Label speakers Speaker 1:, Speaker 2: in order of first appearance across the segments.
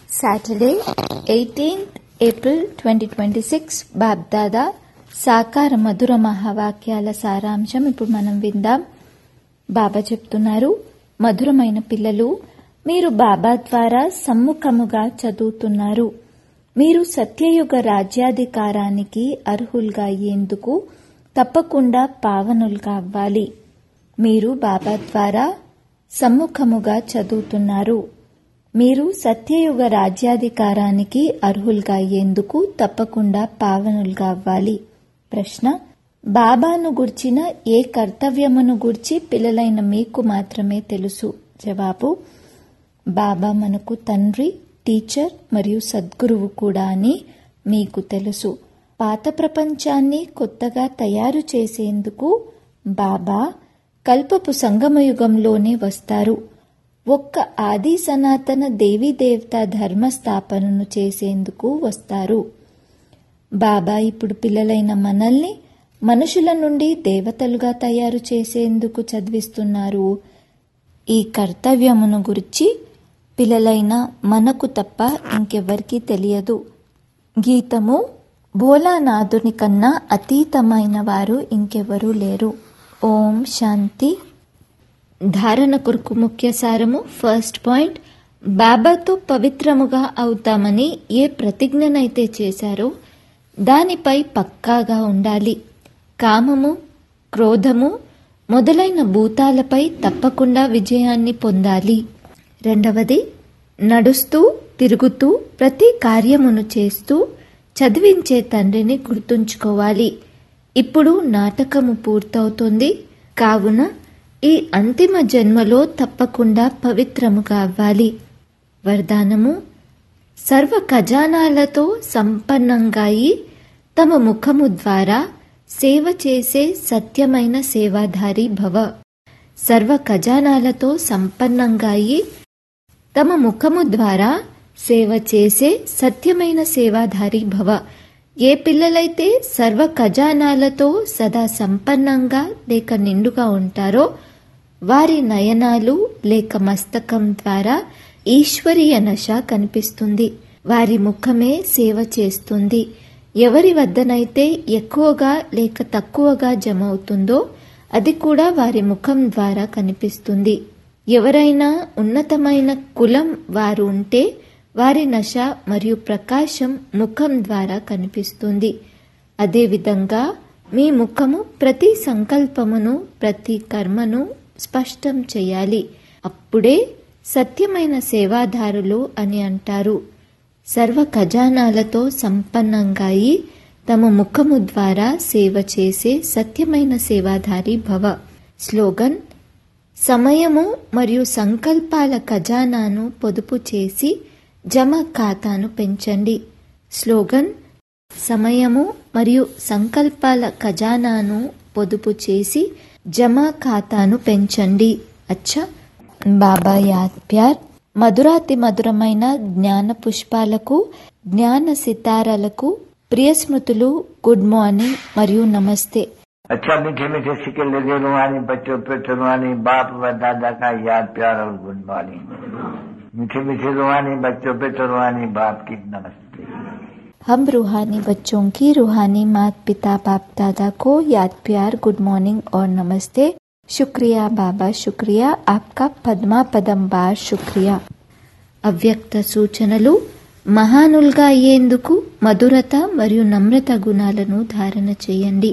Speaker 1: Saturday, 18th April 2026 BapDada సాకార మధుర మహావాక్యాల సారాంశం ఇప్పుడు మనం విందాం బాబా చెప్తున్నారు మధురమైన పిల్లలు మీరు బాబా ద్వారా సమ్ముఖముగా చదువుతున్నారు మీరు సత్యయుగ రాజ్యాధికారానికి అర్హులుగా అయ్యేందుకు తప్పకుండా పావనులుగా అవ్వాలి మీరు బాబా ద్వారా సమ్ముఖముగా చదువుతున్నారు మీరు సత్యయుగ రాజ్యాధికారానికి అర్హులుగా అయ్యేందుకు తప్పకుండా పావనులుగా అవ్వాలి ప్రశ్న బాబాను గుర్చిన ఏ కర్తవ్యమును గుర్చి పిల్లలైన మీకు మాత్రమే తెలుసు జవాబు బాబా మనకు తండ్రి టీచర్ మరియు సద్గురువు కూడా అని మీకు తెలుసు పాత ప్రపంచాన్ని కొత్తగా తయారు చేసేందుకు బాబా కల్పపు సంగమయుగంలోనే వస్తారు ఒక్క ఆది సనాతన దేవీదేవత ధర్మస్థాపనను చేసేందుకు వస్తారు బాబా ఇప్పుడు పిల్లలైన మనల్ని మనుషుల నుండి దేవతలుగా తయారు చేసేందుకు చదివిస్తున్నారు ఈ కర్తవ్యమును గురించి పిల్లలైన మనకు తప్ప ఇంకెవ్వరికీ తెలియదు గీతము భోలానాథుని కన్నా అతీతమైన వారు ఇంకెవరూ లేరు ఓం శాంతి ధారణ కొరకు ముఖ్య సారము ఫస్ట్ పాయింట్ బాబాతో పవిత్రముగా అవుతామని ఏ ప్రతిజ్ఞనైతే చేశారో దానిపై పక్కాగా ఉండాలి కామము క్రోధము మొదలైన భూతాలపై తప్పకుండా విజయాన్ని పొందాలి రెండవది నడుస్తూ తిరుగుతూ ప్రతి కార్యమును చేస్తూ చదివించే తండ్రిని గుర్తుంచుకోవాలి ఇప్పుడు నాటకము పూర్తవుతుంది కావున ఈ అంతిమ జన్మలో తప్పకుండా పవిత్రముగా అవ్వాలి వరదానము సర్వ ఖజానాలతో సంపన్నంగా అయి తమ ముఖము ద్వారా సేవ చేసే సత్యమైన సేవాధారి భవ సర్వ ఖజానాలతో సంపన్నంగా అయి తమ ముఖము ద్వారా సేవ చేసే సత్యమైన సేవాధారి భవ ఏ పిల్లలైతే సర్వ ఖజానాలతో సదా సంపన్నంగా లేక నిండుగా ఉంటారో వారి నయనాలు లేక మస్తకం ద్వారా ఈశ్వరీయ నశ కనిపిస్తుంది వారి ముఖమే సేవ చేస్తుంది ఎవరి వద్దనైతే ఎక్కువగా లేక తక్కువగా జమ అవుతుందో అది కూడా వారి ముఖం ద్వారా కనిపిస్తుంది ఎవరైనా ఉన్నతమైన కులం వారు ఉంటే వారి నశ మరియు ప్రకాశం ముఖం ద్వారా కనిపిస్తుంది అదేవిధంగా మీ ముఖము ప్రతి సంకల్పమును ప్రతి కర్మను స్పష్టం చేయాలి అప్పుడే సత్యమైన సేవాదారులు అని అంటారు సర్వ ఖజానాలతో సంపన్నంగా అయి తమ ముఖము ద్వారా సేవ చేసే సత్యమైన సేవాధారి భవ స్లోగన్ సమయము మరియు సంకల్పాల ఖజానాను పొదుపు చేసి జమ ఖాతాను పెంచండి స్లోగన్ సమయము మరియు సంకల్పాల ఖజానాను పొదుపు చేసి జమ ఖాతాను పెంచండి అచ్చా బాబా యాద్ ప్యార్ మధురాతి మధురమైన జ్ఞాన పుష్పాలకు జ్ఞాన సితారాలకు ప్రియ స్మృతులు గుడ్ మార్నింగ్ మరియు నమస్తే
Speaker 2: अच्छा मीठे मीठे सिक्के लगे रुहानी बच्चों पे रुहानी बाप व दादा का याद प्यार और गुड मॉर्निंग मीठे मीठे रुहानी बच्चों पे रुहानी बाप की नमस्ते
Speaker 1: हम रूहानी बच्चों की रूहानी मात पिता बाप दादा को याद प्यार गुड मॉर्निंग और नमस्ते शुक्रिया बाबा शुक्रिया आपका పద్మా పదం బార్ శుక్రియా అవ్యక్త సూచనలు మహానులుగా అయ్యేందుకు మధురత మరియు నమ్రత గుణాలను ధారణ చేయండి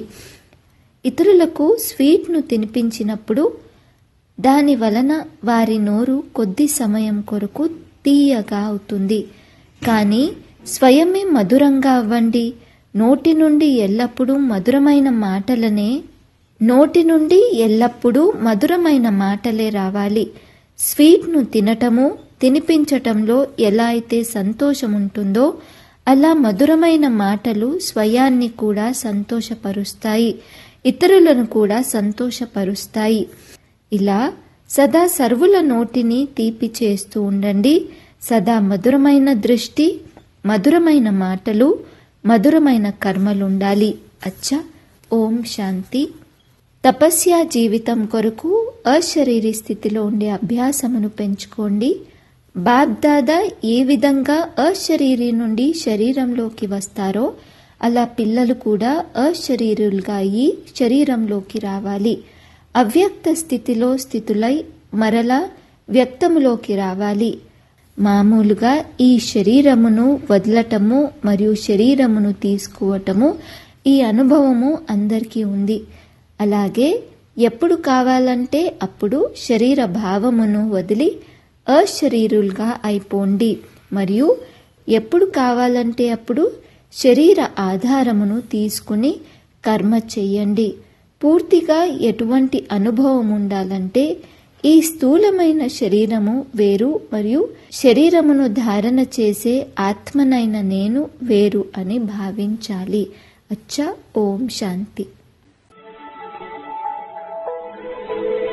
Speaker 1: ఇతరులకు స్వీట్ను తినిపించినప్పుడు దాని వలన వారి నోరు కొద్ది సమయం కొరకు తీయగా అవుతుంది కానీ స్వయమే మధురంగా అవ్వండి నోటి నుండి ఎల్లప్పుడూ మధురమైన మాటలనే నోటి నుండి ఎల్లప్పుడూ మధురమైన మాటలే రావాలి స్వీట్ను తినటము తినిపించటంలో ఎలా అయితే సంతోషం ఉంటుందో అలా మధురమైన మాటలు స్వయాన్ని కూడా సంతోషపరుస్తాయి ఇతరులను కూడా సంతోషపరుస్తాయి ఇలా సదా సర్వుల నోటిని తీపి చేస్తూ ఉండండి సదా మధురమైన దృష్టి మధురమైన మాటలు మధురమైన కర్మలుండాలి అచ్చా ఓం శాంతి తపస్య జీవితం కొరకు అశరీరి స్థితిలో ఉండే అభ్యాసమును పెంచుకోండి బాబ్దాదా ఏ విధంగా అశరీరి నుండి శరీరంలోకి వస్తారో అలా పిల్లలు కూడా అశరీరులుగా అయి శరీరంలోకి రావాలి అవ్యక్త స్థితిలో స్థితులై మరలా వ్యక్తములోకి రావాలి మామూలుగా ఈ శరీరమును వదలటము మరియు శరీరమును తీసుకోవటము ఈ అనుభవము అందరికీ ఉంది అలాగే ఎప్పుడు కావాలంటే అప్పుడు శరీర భావమును వదిలి అశరీరులుగా అయిపోండి మరియు ఎప్పుడు కావాలంటే అప్పుడు శరీర ఆధారమును తీసుకుని కర్మ చెయ్యండి పూర్తిగా ఎటువంటి అనుభవం ఉండాలంటే ఈ స్థూలమైన శరీరము వేరు మరియు శరీరమును ధారణ చేసే ఆత్మనైన నేను వేరు అని భావించాలి అచ్చా ఓం శాంతి